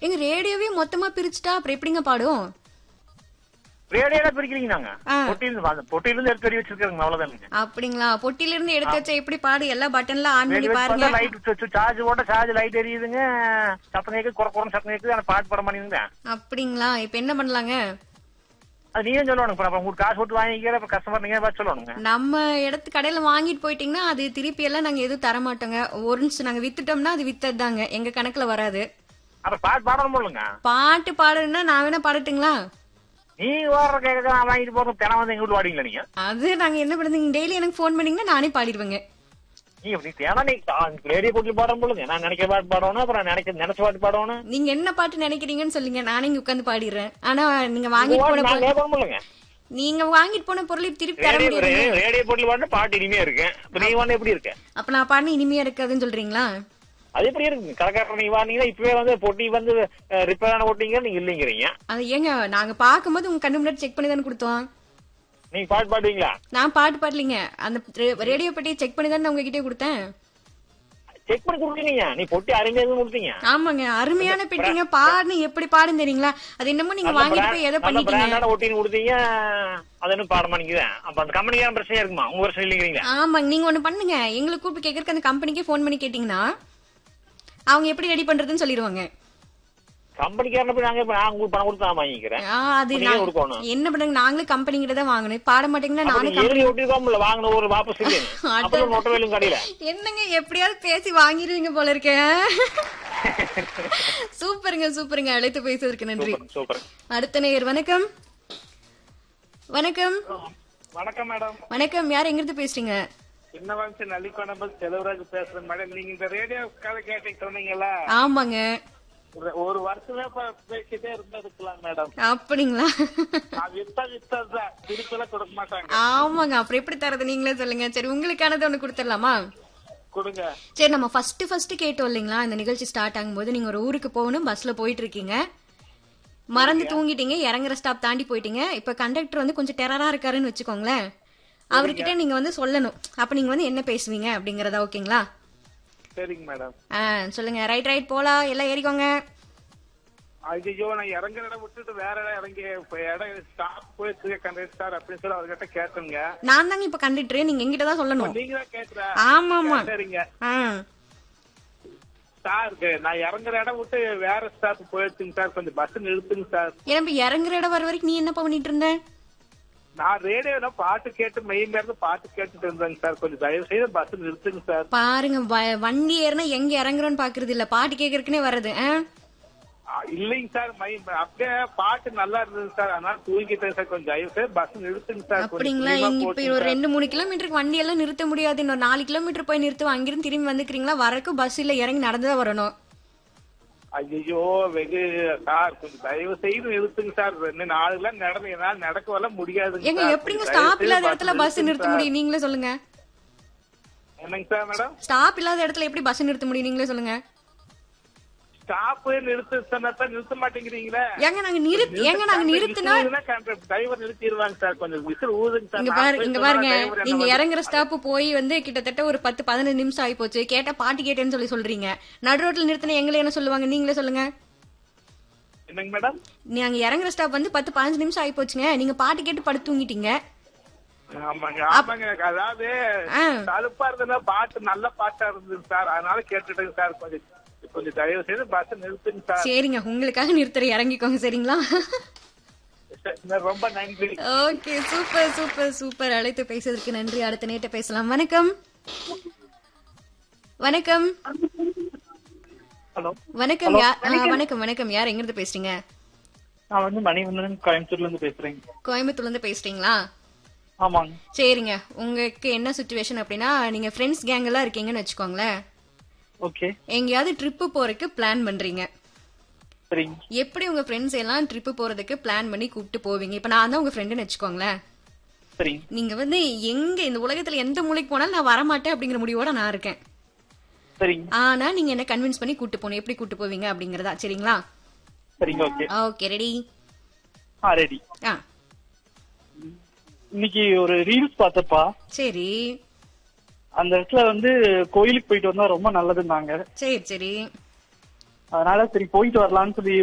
எங்க ரேடியோவே மொத்தமா பிரிச்சுட்டா அப்புறம் எப்படிங்க பாடும் ரேடியோல பிரிக்கிறீங்க நாங்க ஆ. பொட்டியில அந்த பொட்டியில இருந்து எடுத்து வெளிய வச்சிருக்காங்க அவ்வளவுதானுங்க அப்படிங்களா பொட்டில இருந்து எடுத்து வச்சா எப்படி பாடு எல்லா பட்டன்ல ஆன் பண்ணி பாருங்க லைட் சார்ஜ் போட்ட சார்ஜ் லைட் எரியுதுங்க சத்தம் கேக்கு குறை குறை சத்தம் கேக்குது ஆனா பாட்டு பட மாட்டேங்குது அப்படிங்களா இப்ப என்ன பண்ணலாங்க அது நீங்க சொல்லணும் இப்ப உங்களுக்கு காசு போட்டு வாங்கிக்கிற இப்ப கஸ்டமர் நீங்க பார்த்து சொல்லணுங்க நம்ம இடத்து கடையில வாங்கிட்டு போயிட்டீங்கன்னா அது திருப்பி எல்லாம் நாங்க எதுவும் தர மாட்டோங்க ஒன்ஸ் நாங்க வித்துட்டோம்னா அது வித்ததுதாங்க எங்க கணக்குல வராது அப்ப பாட்டு பாடணும் போலுங்க பாட்டு பாடுன்னா நான் வேணா பாடட்டுங்களா நீங்க ஓடுற கேட்க நான் வாங்கிட்டு போறது தினம் வந்து எங்க வீட்டு வாடிங்களா நீங்க அது நாங்க என்ன பண்ணுங்க டெய்லி எனக்கு ஃபோன் பண்ணீங்கன்னா நானே பாடிடுவேங்க நீங்க நீ தினம் நீ ரேடியோ போட்டு பாடணும் போலுங்க நான் நினைக்கிற பாட்டு பாடணும் அப்புறம் நினைக்க நினைச்ச பாட்டு பாடணும் நீங்க என்ன பாட்டு நினைக்கிறீங்கன்னு சொல்லுங்க நானே இங்க உட்காந்து பாடிடுறேன் ஆனா நீங்க வாங்கிட்டு போன நான் பொருள்- கேட்கணும் போலுங்க நீங்க வாங்கிட்டு போன பொருளை திருப்பி தர ரேடியோ முடியாது ரேடியோ போட்டு பாட்டு பாட்டு இனிமையா இருக்கு இப்ப நீ வந்து எப்படி இருக்க அப்ப நான் பாடின இனிமையா இருக்காதுன்னு சொல்றீங்களா அது எப்படி இருக்கு கடைக்காரர் நீங்க வாங்கினீங்கன்னா இப்பவே வந்து பொட்டி வந்து ரிப்பேர் ஆன பொட்டிங்க நீங்க இல்லைங்கிறீங்க அது ஏங்க நாங்க பாக்கும்போது உங்க கண்ணு முன்னாடி செக் பண்ணி தானே கொடுத்தோம் நீங்க பாட்டு பாடுவீங்களா நான் பாட்டு பாடலீங்க அந்த ரேடியோ பெட்டியை செக் பண்ணி தானே உங்ககிட்ட கொடுத்தேன் செக் பண்ணி கொடுத்தீங்க நீ பொட்டி அருமையா இருந்து கொடுத்தீங்க ஆமாங்க அருமையான பெட்டிங்க பாடுன்னு எப்படி பாடுன்னு தெரியுங்களா அது என்னமோ நீங்க வாங்கிட்டு போய் எதை நல்ல பண்ணிட்டீங்க பிராண்டான ஒட்டின்னு கொடுத்தீங்க அது என்ன பாட மாட்டேங்குது அப்ப அந்த கம்பெனிக்கான பிரச்சனையா இருக்குமா உங்க பிரச்சனை இல்லைங்கிறீங்களா ஆமாங்க நீங்க ஒண்ணு பண்ணுங்க எங்களுக்கு கூப்பிட்டு கேட்கறதுக்கு அந்த கம்பெனிக்கே ஃபோன் பண்ணி கேட்டீங்கன்னா அவங்க எப்படி ரெடி பண்றதுன்னு சொல்லிடுவாங்க கம்பெனிக்காரன போய் நாங்க இப்ப நான் உங்களுக்கு பணம் கொடுத்து நான் வாங்கிக்கிறேன் ஆ, அது நீங்க நான் கொடுக்கணும். என்ன பண்ணுங்க நாங்களும் கம்பெனிங்கிட்ட தான் வாங்கணும் பாட மாட்டீங்கன்னா அப்ப நானும் நீங்க எழுதி ஒட்டிருக்கோம்ல வாங்கின ஒரு வாபஸ் இல்லை அப்புறம் மொட்டை வேலும் கடையில என்னங்க எப்படியாவது பேசி வாங்கிருவீங்க போல இருக்க சூப்பருங்க சூப்பருங்க அழைத்து பேசுவதற்கு நன்றி சூப்பர் சூப்பர் அடுத்த நேயர் வணக்கம் வணக்கம் வணக்கம் மேடம் வணக்கம் யார் எங்கிருந்து பேசுறீங்க சின்ன வயசு நல்லிக்கோணம்பல் செலவராஜ் பேசுறேன் மேடம் நீங்க இந்த ரேடியோ கதை கேட்டீங்க சொன்னீங்கல்ல ஆமாங்க ஒரு- ஒரு வருஷமே இப்ப பேசிட்டே இருந்திருக்கலாம் மேடம் அப்படிங்களா நான் வித்தா வித்ததுதான் திருப்பி கொடுக்க மாட்டாங்க ஆமாங்க அப்புறம் எப்படி தரது நீங்களே சொல்லுங்க சரி உங்களுக்கானது ஒண்ணு கொடுத்துடலாமா கொடுங்க சரி நம்ம ஃபர்ஸ்ட் ஃபர்ஸ்ட் கேட்டோம் இல்லைங்களா இந்த நிகழ்ச்சி ஸ்டார்ட் ஆகும்போது நீங்க ஒரு ஊருக்கு போகணும் பஸ்ல போயிட்டு இருக்கீங்க மறந்து தூங்கிட்டீங்க இறங்குற ஸ்டாப் தாண்டி போயிட்டீங்க இப்ப கண்டக்டர் வந்து கொஞ்சம் டெரரா இருக்காருன்னு வச்சுக்கோங்களேன் அவர்கிட்ட நீங்க வந்து சொல்லணும் அப்ப நீங்க வந்து என்ன பேசுவீங்க அப்படிங்கறதா ஓகேங்களா சரிங்க மேடம் ஆ சொல்லுங்க ரைட் ரைட் போலாம் எல்லாம் ஏறிக்கோங்க ஐயோ நான் இறங்குற இடம் விட்டுட்டு வேற இடம் இறங்கி இப்ப இடம் ஸ்டாப் போயிட்டு கண்டக்டர் சார் அப்படின்னு சொல்லி அவர்கிட்ட கேட்டுங்க நான் தாங்க இப்ப கண்டக்டர் நீங்க எங்கிட்ட தான் சொல்லணும் நீங்க தான் கேக்குற ஆமா ஆமா சரிங்க ஆ சார் நான் இறங்குற இடம் விட்டு வேற ஸ்டாப் போயிடுச்சுங்க சார் கொஞ்சம் பஸ் நிறுத்துங்க சார் ஏன்னா இப்ப இறங்குற இடம் வர வரைக்கும் நீ என்ன பண்ணிட்டு இருந்த நான் ரேடியோல பாட்டு கேட்டு மெயின் இருந்து பாட்டு கேட்டுட்டு இருந்தேங்க சார் கொஞ்சம் தயவு செய்து பஸ் நிறுத்துங்க சார் பாருங்க வ- வண்டி ஏறினா எங்க இறங்குறோன்னு பாக்குறது இல்ல பாட்டு கேக்குறதுக்குனே வருது ஆ? ஆ, இல்லைங்க சார் மை- அப்படியே பாட்டு நல்லா இருந்தது சார் அதனால தூங்கிட்டேன் சார் கொஞ்சம் தயவு செய்து பஸ் நிறுத்துங்க சார் கொஞ்சம் அப்படிங்களா சீக்கிரமா இங்க இப்ப போட்டுங்க ஒரு சார். ரெண்டு மூணு கிலோமீட்டருக்கு வண்டி எல்லாம் நிறுத்த முடியாது இன்னொரு நாலு கிலோமீட்டர் போய் நிறுத்துவோம் அங்கிருந்து திரும்பி வந்துக்கிறீங்களா வரக்கும் பஸ் இல்ல இறங்கி நடந்துதான் வரணும் ஐயோ வெகு சார் கொஞ்சம் தயவு செய்து நிறுத்துங்க சார் இன்னும் நாலு எல்லாம் நடந்து என்னால நடக்க வர முடியாதுங்க எங்க சார். எப்படிங்க கொஞ்சம் ஸ்டாப் தயவு இல்லாத செய்து இடத்துல bus பஸ் நிறுத்த நிறுத்துங்க முடியும் நீங்களே சொல்லுங்க சார். என்னங்க சார் மேடம் ஸ்டாப் இல்லாத இடத்துல எப்படி பஸ் நிறுத்த முடியும் நீங்களே சொல்லுங்க ஸ்டாப் நிறுத்து சொன்னா நிறுத்த மாட்டேங்கிறீங்களே ஏங்க நாங்க நிறுத்து ஏங்க நாங்க நிறுத்துனா டிரைவர் நிறுத்திடுவாங்க சார் கொஞ்சம் விசில் ஊதுங்க சார் இங்க நான் பாரு போய் இங்க சொன்னா பாருங்க driver என்ன நீங்க வந்து- இறங்குற ஸ்டாப் போய் வந்து கிட்டத்தட்ட ஒரு பத்து பதினஞ்சு நிமிஷம் ஆகி போச்சு கேட்டா பாட்டு கேட்டேன்னு சொல்லி சொல்றீங்க நடு ரோட்ல நிறுத்தின எங்களை என்ன சொல்லுவாங்க நீங்களே சொல்லுங்க என்னங்க மேடம் நீங்க இறங்குற ஸ்டாப் வந்து பத்து பதினஞ்சு நிமிஷம் ஆகி போச்சுங்க நீங்க பாட்டு கேட்டு படுத்து தூங்கிட்டீங்க ஆமாங்க ஆமாங்க அதாவது ஆ. தலுப்பா இருந்ததுன்னா பாட்டு நல்ல பாட்டா இருந்தது சார் அதனால கேட்டுட்டேங்க சார் கொஞ்சம் கொஞ்சம் தயவு செய்து பஸ் நிறுத்துங்க சார் சரிங்க உங்களுக்காக நிறுத்துற இறங்கிக்கோங்க சரிங்களா சரி, ரொம்ப நன்றி ஓகே சூப்பர் சூப்பர் சூப்பர் அழைத்து பேசுறதுக்கு நன்றி அடுத்த நேட்ட பேசலாம் வணக்கம் வணக்கம் ஹலோ வணக்கம் யார் ஆ, வணக்கம் வணக்கம் யார் எங்க இருந்து பேசுறீங்க நான் வந்து மணிவண்ணன் கோயம்புத்தூர்ல இருந்து பேசுறேன் கோயம்புத்தூர்ல இருந்து பேசுறீங்களா ஆமாங்க சரிங்க உங்களுக்கு என்ன சுச்சுவேஷன் அப்படின்னா நீங்க ஃப்ரெண்ட்ஸ் கேங் எல்லாம் இருக்கீங்கன்னு வச்சுக்கோங்களேன் ஓகே எங்கேயாவது ட்ரிப்பு போறதுக்கு பிளான் பண்றீங்க சரிங்க எப்படி உங்க ஃப்ரெண்ட்ஸ் எல்லாம் ட்ரிப்பு போறதுக்கு பிளான் பண்ணி கூப்பிட்டு போவீங்க இப்ப நான் தான் உங்க ஃப்ரெண்டுன்னு வச்சுக்கோங்களேன் சரிங்க நீங்க வந்து எங்க இந்த உலகத்துல எந்த மூலைக்கு போனாலும் நான் வரமாட்டேன் அப்படிங்கிற முடிவோட நான் இருக்கேன் சரிங்க ஆனா நீங்க என்ன கன்வின்ஸ் பண்ணி கூட்டு போகணும் எப்படி கூட்டு போவீங்க அப்படிங்கறதா சரிங்களா சரிங்க ஓகே ஓகே ரெடி ஆ ரெடி ஆ இன்னைக்கு ஒரு ரீல்ஸ் பார்த்தப்பா சரி அந்த இடத்துல வந்து கோயிலுக்கு போயிட்டு வந்தா ரொம்ப நல்லதுன்னாங்க சரி சரி அதனால சரி போயிட்டு வரலாம்னு சொல்லி